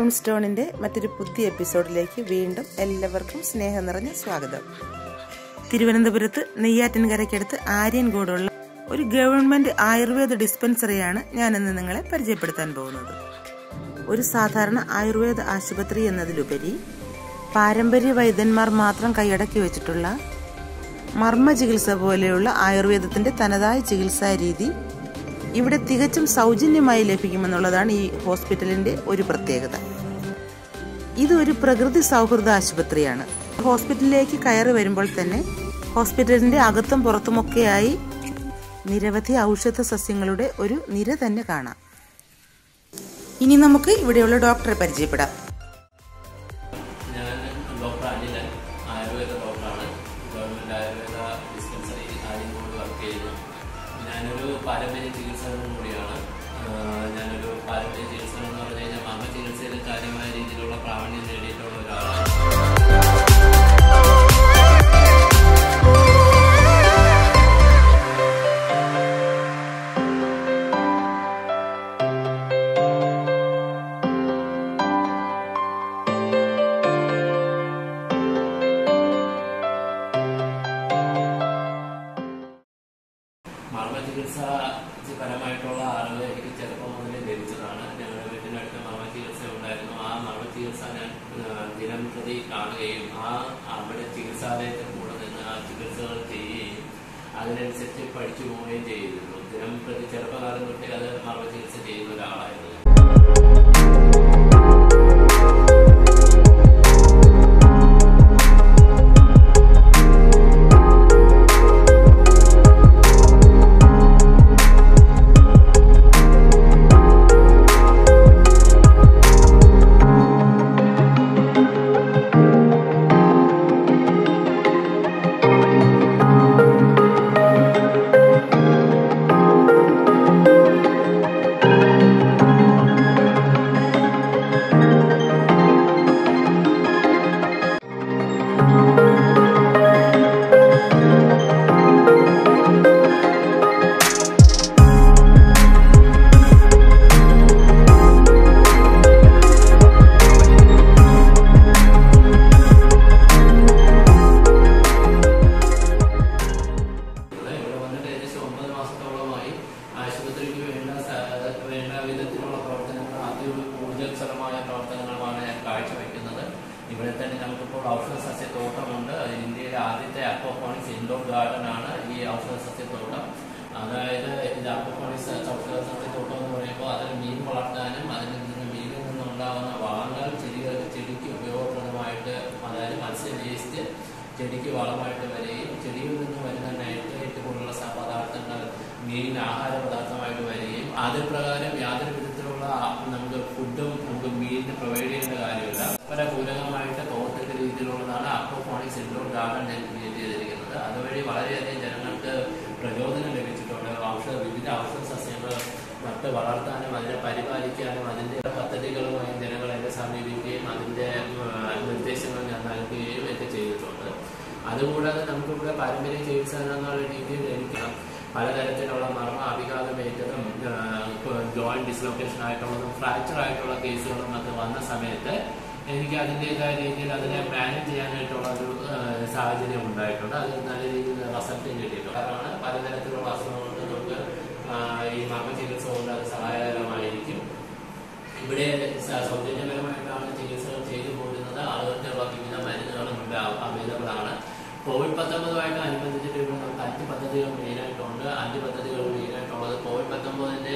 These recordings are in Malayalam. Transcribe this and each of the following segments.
ഹോം സ്റ്റോണിന്റെ മറ്റൊരു പുതിയ എപ്പിസോഡിലേക്ക് വീണ്ടും എല്ലാവർക്കും സ്നേഹം നിറഞ്ഞ സ്വാഗതം തിരുവനന്തപുരത്ത് നെയ്യാറ്റിൻകരയ്ക്കടുത്ത് ആര്യൻകോടുള്ള ഒരു ഗവൺമെന്റ് ആയുർവേദ ഡിസ്പെൻസറിയാണ് ഞാനിന്ന് നിങ്ങളെ പരിചയപ്പെടുത്താൻ പോകുന്നത് ഒരു സാധാരണ ആയുർവേദ ആശുപത്രി എന്നതിലുപരി പാരമ്പര്യ വൈദ്യന്മാർ മാത്രം കൈയടക്കി വെച്ചിട്ടുള്ള മർമ്മ ചികിത്സ പോലെയുള്ള ആയുർവേദത്തിന്റെ തനതായ ചികിത്സാ രീതി ഇവിടെ തികച്ചും സൗജന്യമായി ലഭിക്കുമെന്നുള്ളതാണ് ഈ ഹോസ്പിറ്റലിന്റെ ഒരു പ്രത്യേകത ഇത് ഒരു പ്രകൃതി സൗഹൃദ ആശുപത്രിയാണ് ഹോസ്പിറ്റലിലേക്ക് കയറി വരുമ്പോൾ തന്നെ ഹോസ്പിറ്റലിന്റെ അകത്തും പുറത്തുമൊക്കെയായി നിരവധി ഔഷധ സസ്യങ്ങളുടെ ഒരു നിര തന്നെ കാണാം ഇനി നമുക്ക് ഇവിടെയുള്ള ഡോക്ടറെ പരിചയപ്പെടാം ഞാൻ ഡോക്ടർ അനിലൻ ആയുർവേദ ഡോക്ടറാണ് government ayurveda dispensary Aryankode work ചെയ്യുന്നു ഞാനൊരു പാരമ്പര്യ ചികിത്സകനും കൂടിയാണ് ആഹ് ഞാനൊരു പാരമ്പര്യ ചികിത്സകൻ എന്ന് പറഞ്ഞു കഴിഞ്ഞാൽ മർമ്മ ചികിത്സയിൽ കാര്യമായ രീതിയിലുള്ള പ്രാവീണ്യം നേടിയിട്ടുള്ള ഒരാളാണ് മർമ്മ ചികിത്സ പരമായിട്ടുള്ള അറിവ് എനിക്ക് ചെറുപ്പം മുതലേ ലഭിച്ചതാണ് ഞങ്ങളുടെ വീട്ടിനടുത്ത് മർമ്മ ചികിത്സ ഉണ്ടായിരുന്നു ആ മർമ്മ ചികിത്സ ഞാൻ ആ, ദിനം പ്രതി കാണുകയും ആ അവിടെ ചികിത്സാലയത്തിൽ കൂടെ നിന്ന് ആ ചികിത്സകൾ ചെയ്യുകയും അതിനനുസരിച്ച് പഠിച്ചു പോവുകയും ചെയ്തിരുന്നു ദിനം പ്രതി ചെറുപ്പകാലം തൊട്ടേ അത് മർമ്മ ചികിത്സ ചെയ്യുന്ന ഒരാളായിരുന്നു ഞാൻ. ഇവിടെ വന്നിട്ട് ഏകദേശം ഒമ്പത് മാസത്തോളമായി ആശുപത്രിക്ക് വേണ്ട സ- വേണ്ട വിധത്തിലുള്ള പ്രവർത്തനങ്ങൾ അതിഊർജ്ജസ്വലമായ പ്രവർത്തനങ്ങളുമാണ് ഞാൻ കാഴ്ചവെക്കുന്നത് ഇവിടെ തന്നെ നമുക്കിപ്പോൾ ഔഷധ സസ്യത്തോട്ടമുണ്ട് അത് ഇന്ത്യയിലെ ആദ്യത്തെ അക്വഫോണിക്സ് ഇൻഡോർ ഗാർഡൻ ആണ് ഈ ഔഷധ സസ്യത്തോട്ടം അതായത് ഇത് അക്വഫോണിക്സ് ഔഷധ സസ്യത്തോട്ടം എന്ന് പറയുമ്പോൾ അതിൽ മീൻ വളർത്താനും അതിൽ നിന്ന് മീനിൽ നിന്നുണ്ടാകുന്ന വളങ്ങൾ ചെടികൾ ചെടിക്ക് ഉപയോഗപ്രദമായിട്ട് അതായത് മത്സ്യ വേസ്റ്റ് ചെടിക്ക് വളമായിട്ട് വരികയും ചെടിയിൽ നിന്ന് വരുന്ന നൈട്രേറ്റ് പോലുള്ള സ- പദാർത്ഥങ്ങൾ മീൻ ആഹാര പദാർത്ഥമായിട്ട് വരികയും അതിൽ പ്രകാരം യാതൊരു വിധത്തിലുള്ള ആ- നമുക്ക് ഫുഡും നമുക്ക് മീനിന് പ്രൊവൈഡ് ചെയ്യേണ്ട കാര്യമില്ല പല പൂരകമായിട്ട് പോകത്തക്ക രീതിയിലുള്ളതാണ് അക്വഫോണിക്സ് ഇൻഡോർ ഗാർഡൻ ക്രിയേറ്റ് ചെയ്തിരിക്കുന്നത് അതുവഴി വളരെയധികം ജനങ്ങൾക്ക് പ്രചോദനം ലഭിച്ചിട്ടുണ്ട് ഔഷധ വിവിധ ഔഷധ സസ്യങ്ങൾ നട്ട് വളർത്താനും അതിനെ പരിപാലിക്കാനും അതിൻ്റെ പദ്ധതികളുമായി ജനങ്ങൾ എന്നെ സമീപിക്കുകയും അതിൻ്റെ ഉം, നിർദ്ദേശങ്ങൾ ഞാൻ നൽകുകയും ഒക്കെ ചെയ്തിട്ടുണ്ട് അതുകൂടാതെ നമുക്കിവിടെ പാരമ്പര്യ ചികിത്സ എന്നുള്ള രീതിയിൽ എനിക്ക് പലതരത്തിലുള്ള മർമ്മ അഭിഘാതമേറ്റതും ജോയിന്റ് ഡിസ്ലൊക്കേഷൻ ആയിട്ടുള്ളതും ഫ്രാക്ചർ ആയിട്ടുള്ള കേസുകളും ഒക്കെ വന്ന സമയത്ത് എനിക്ക് അതിൻ്റെതായ രീതിയിൽ അതിനെ മാനേജ് ചെയ്യാനായിട്ടുള്ള ഒരു ആ, സാഹചര്യം ഉണ്ടായിട്ടുണ്ട് അത് നല്ല രീതിയിൽ റിസൾട്ട് കിട്ടിയിട്ടുണ്ട് അതാണ് പലതരത്തിലുള്ള അസുഖങ്ങൾക്ക് നമുക്ക് ആ, ഈ മർമ്മ ചികിത്സ കൊണ്ട് അത് സഹായകരമായിരിക്കും ഇവിടെ സ- സൗജന്യപരമായിട്ടാണ് ചികിത്സകൾ ചെയ്തു പോരുന്നത് ആളുകൾക്കുള്ള വിവിധ മരുന്നുകളും ഇവിടെ അവൈലബിൾ ആണ് കോവിഡ് പത്തൊമ്പതുമായിട്ട് അനുബന്ധിച്ചിട്ട് ഇവിടെ നമുക്ക് അഞ്ച് പദ്ധതികൾ മെയിനായിട്ടുണ്ട് അഞ്ച് പദ്ധതികൾ മെയിനായിട്ടുള്ളത് കോവിഡ് പത്തൊമ്പതിന്റെ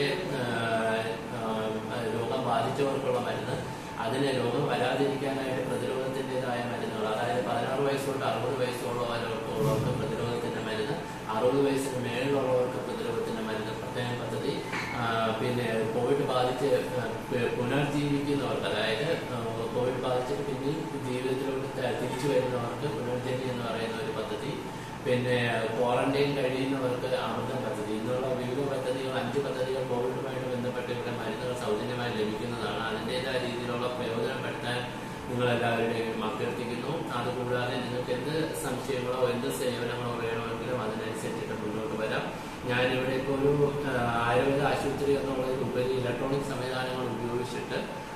രോഗം ബാധിച്ചവർക്കുള്ള മരുന്ന് അതിന് രോഗം വരാതിരിക്കാനായിട്ട് പ്രതിരോധത്തിൻ്റെതായ മരുന്നുകൾ അതായത് പതിനാറ് വയസ്സ് തൊട്ട് അറുപത് വയസ്സുള്ളവർക്ക് പ്രതിരോധത്തിന്റെ മരുന്ന് അറുപത് വയസ്സിന് മേളിലുള്ളവർക്ക് പ്രതിരോധത്തിന്റെ മരുന്ന് പ്രത്യേക പദ്ധതി ആ, പിന്നെ കോവിഡ് ബാധിച്ച് ആ, പ് പുനർജീവിക്കുന്നവർക്ക് അതായത് ആ, കോവിഡ് ബാധിച്ചിട്ട് പിന്നെയും ജീവിതത്തിലോട്ട് ത- തിരിച്ചു വരുന്നവർക്ക് പുനർജനി എന്ന് പറയുന്ന ഒരു പദ്ധതി പിന്നെ ക്വാറന്റൈൻ കഴിയുന്നവർക്ക് അമൃതം പദ്ധതി എന്നുള്ള വിവിധ പദ്ധതികൾ അഞ്ച് പദ്ധതികൾ കോവിഡുമായിട്ട് ബന്ധപ്പെട്ട് ഇവിടെ മരുന്നുകൾ സൗജന്യമായി ലഭിക്കുന്നതാണ് അതിൻ്റെതായ രീതിയിലുള്ള പ്രയോജനപ്പെടുത്താൻ നിങ്ങളെല്ലാവരുടെയും അഭ്യർത്ഥിക്കുന്നു അതുകൂടാതെ നിങ്ങൾക്ക് എന്ത് സംശയങ്ങളോ എന്ത് സേവനങ്ങളോ വേണമെങ്കിലും അതിനനുസരിച്ചിട്ട് മുന്നോട്ട് വരാം ഞാനിവിടെ ഇപ്പോൾ ഒരു ആ, ആയുർവേദ ആശുപത്രി എന്നുള്ളതിലുപരി ഇലക്ട്രോണിക് സംവിധാനങ്ങൾ ഉപയോഗിച്ചിട്ട്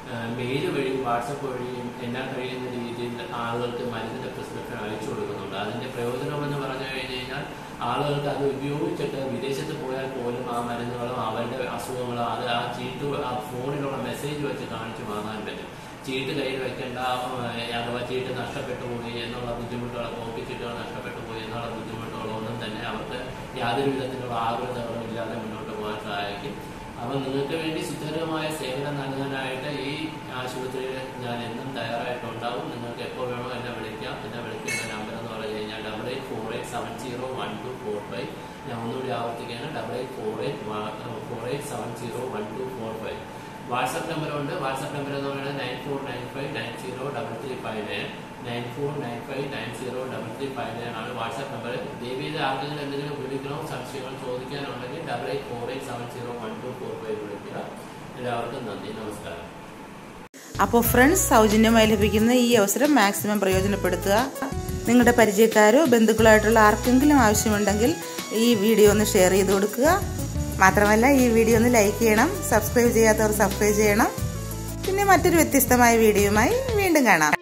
മെയിൽ വഴിയും വാട്സപ്പ് വഴിയും എന്നാൽ കഴിയുന്ന രീതിയിൽ ആളുകൾക്ക് മരുന്നിന്റെ പ്രിസ്ക്രിപ്ഷൻ അയച്ചു കൊടുക്കുന്നുണ്ട് അതിന്റെ പ്രയോജനം എന്ന് പറഞ്ഞു കഴിഞ്ഞു കഴിഞ്ഞാൽ ആളുകൾക്ക് അത് ഉപയോഗിച്ചിട്ട് വിദേശത്ത് പോയാൽ പോലും ആ മരുന്നുകളും അവരുടെ അസുഖങ്ങളും അത് ആ ചീട്ട് ആ ഫോണിലുള്ള മെസ്സേജ് വെച്ച് കാണിച്ചു വാങ്ങാൻ പറ്റും ചീട്ട് കയ്യിൽ വെക്കേണ്ട അഥവാ ചീട്ട് നഷ്ടപ്പെട്ടു പോയി എന്നുള്ള ബുദ്ധിമുട്ടുകൾ കോപ്പി ചീട്ടുകൾ നഷ്ടപ്പെട്ടു പോയി എന്നുള്ള ബുദ്ധിമുട്ടുകളൊന്നും തന്നെ അവർക്ക് യാതൊരു വിധത്തിലുള്ള ആകുലതകളും ഇല്ലാതെ മുന്നോട്ട് പോകാൻ സഹായിക്കും അപ്പം നിങ്ങൾക്ക് വേണ്ടി സുഖകരമായ സേവനം നൽകാനായിട്ട് ഈ ആശുപത്രിയിൽ ഞാൻ എന്നും തയ്യാറായിട്ടുണ്ടാവും നിങ്ങൾക്ക് എപ്പോൾ വേണോ എന്നെ വിളിക്കാം എന്നെ വിളിക്കുന്ന നമ്പർ എന്ന് പറഞ്ഞു കഴിഞ്ഞാൽ double eight four eight seven zero one two four five ഞാൻ ഒന്നുകൂടി ആവർത്തിക്കുകയാണ് double eight four eight four eight seven zero one two four five WhatsApp നമ്പറുണ്ട് വാട്സപ്പ് നമ്പർ എന്ന് പറയുന്നത് nine four nine five nine zero double three five nine nine four nine five nine zero double three five nine ആണ് വാട്സാപ്പ് നമ്പർ ദേവിയിൽ ആർക്കെങ്കിലും എന്തെങ്കിലും വിളിക്കണോ സംശയങ്ങൾ ചോദിക്കാനുണ്ടെങ്കിൽ double eight four eight seven zero one two four five വിളിക്കുക എല്ലാവർക്കും നന്ദി നമസ്കാരം അപ്പോൾ ഫ്രണ്ട്സ് സൗജന്യമായി ലഭിക്കുന്ന ഈ അവസരം മാക്സിമം പ്രയോജനപ്പെടുത്തുക നിങ്ങളുടെ പരിചയക്കാരോ ബന്ധുക്കളായിട്ടുള്ള ആർക്കെങ്കിലും ആവശ്യമുണ്ടെങ്കിൽ ഈ വീഡിയോ ഒന്ന് ഷെയർ ചെയ്ത് കൊടുക്കുക മാത്രമല്ല ഈ വീഡിയോ ഒന്ന് ലൈക്ക് ചെയ്യണം സബ്സ്ക്രൈബ് ചെയ്യാത്തവർ സബ്സ്ക്രൈബ് ചെയ്യണം പിന്നെ മറ്റൊരു വ്യത്യസ്തമായ വീഡിയോയുമായി വീണ്ടും കാണാം